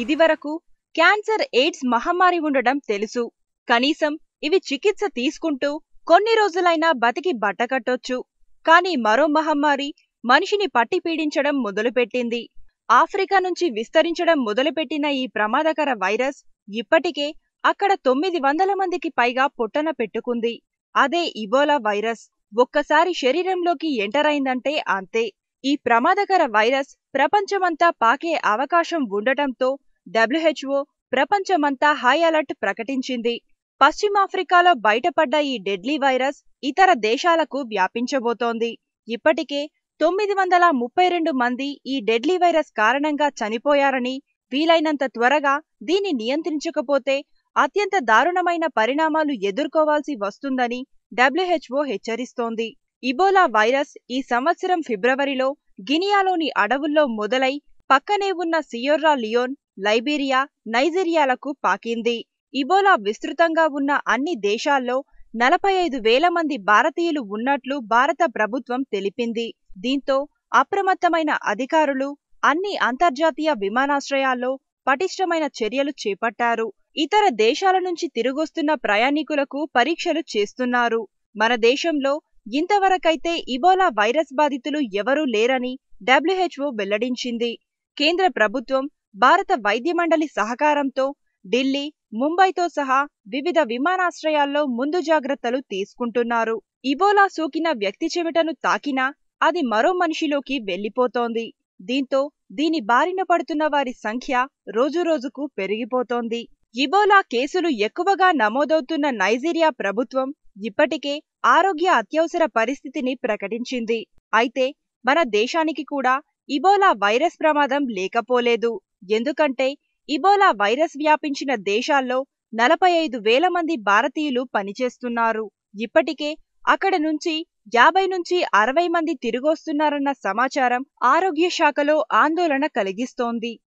ఇదివరకు cancer AIDS మహమ్మారి ఉండడం తెలుసు కనీసం ఇవి చికిత్స తీసుకుంటూ కొన్ని రోజులైనా బతికి బట్టకట్టొచ్చు కానీ మరో మహమ్మారి మనిషిని పట్టి పీడించడం మొదలుపెట్టింది ఆఫ్రికా నుంచి విస్తరించడం మొదలుపెట్టిన ఈ ప్రమాదకర వైరస్ ఇప్పటికే అక్కడ తొమ్మిది వందల మందికి పైగా పొట్టన పెట్టుకుంది అదే ఇబోలా వైరస్ ఒక్కసారి శరీరంలోకి ఎంటర్ అయిందంటే అంతే ఈ ప్రమాదకర వైరస్ ప్రపంచమంతా పాకే అవకాశం ఉండటంతో డబ్ల్యూహెచ్ఓ ప్రపంచమంతా హై అలర్ట్ ప్రకటించింది పశ్చిమాఫ్రికాలో బయటపడ్డ ఈ డెడ్లీ వైరస్ ఇతర దేశాలకు వ్యాపించబోతోంది ఇప్పటికే తొమ్మిది వందల ముప్పై రెండు మంది ఈ డెడ్లీ వైరస్ కారణంగా చనిపోయారని వీలైనంత త్వరగా దీన్ని నియంత్రించకపోతే అత్యంత దారుణమైన పరిణామాలు ఎదుర్కోవాల్సి వస్తుందని డబ్ల్యూహెచ్ఓ హెచ్చరిస్తోంది ఇబోలా వైరస్ ఈ సంవత్సరం ఫిబ్రవరిలో గినియాలోని అడవుల్లో మొదలై పక్కనే ఉన్న సియోర్రా లియోన్ లైబీరియా నైజీరియాలకు పాకింది ఇబోలా విస్తృతంగా ఉన్న అన్ని దేశాల్లో నలభై ఐదు వేల మంది భారతీయులు ఉన్నట్లు భారత ప్రభుత్వం తెలిపింది దీంతో అప్రమత్తమైన అధికారులు అన్ని అంతర్జాతీయ విమానాశ్రయాల్లో పటిష్టమైన చర్యలు చేపట్టారు ఇతర దేశాల నుంచి తిరిగొస్తున్న ప్రయాణికులకు పరీక్షలు చేస్తున్నారు మన దేశంలో ఇంతవరకైతే ఇబోలా వైరస్ బాధితులు ఎవరూ లేరని డబ్ల్యూహెచ్ఓ వెల్లడించింది కేంద్ర ప్రభుత్వం భారత వైద్య మండలి సహకారంతో ఢిల్లీ ముంబైతో సహా వివిధ విమానాశ్రయాల్లో ముందు జాగ్రత్తలు తీసుకుంటున్నారు ఇబోలా సోకిన వ్యక్తి చెవిటను తాకినా అది మరో మనిషిలోకి వెళ్లిపోతోంది దీంతో దీని బారిన పడుతున్న వారి సంఖ్య రోజురోజుకు పెరిగిపోతోంది ఇబోలా కేసులు ఎక్కువగా నమోదవుతున్న నైజీరియా ప్రభుత్వం ఇప్పటికే ఆరోగ్య అత్యవసర పరిస్థితిని ప్రకటించింది అయితే మన దేశానికి కూడా ఇబోలా వైరస్ ప్రమాదం లేకపోలేదు ఎందుకంటే ఇబోలా వైరస్ వ్యాపించిన దేశాల్లో నలభై ఐదు వేల మంది భారతీయులు పనిచేస్తున్నారు ఇప్పటికే అక్కడ నుంచి యాభై నుంచి అరవై మంది తిరిగొస్తున్నారన్న సమాచారం ఆరోగ్య శాఖలో ఆందోళన కలిగిస్తోంది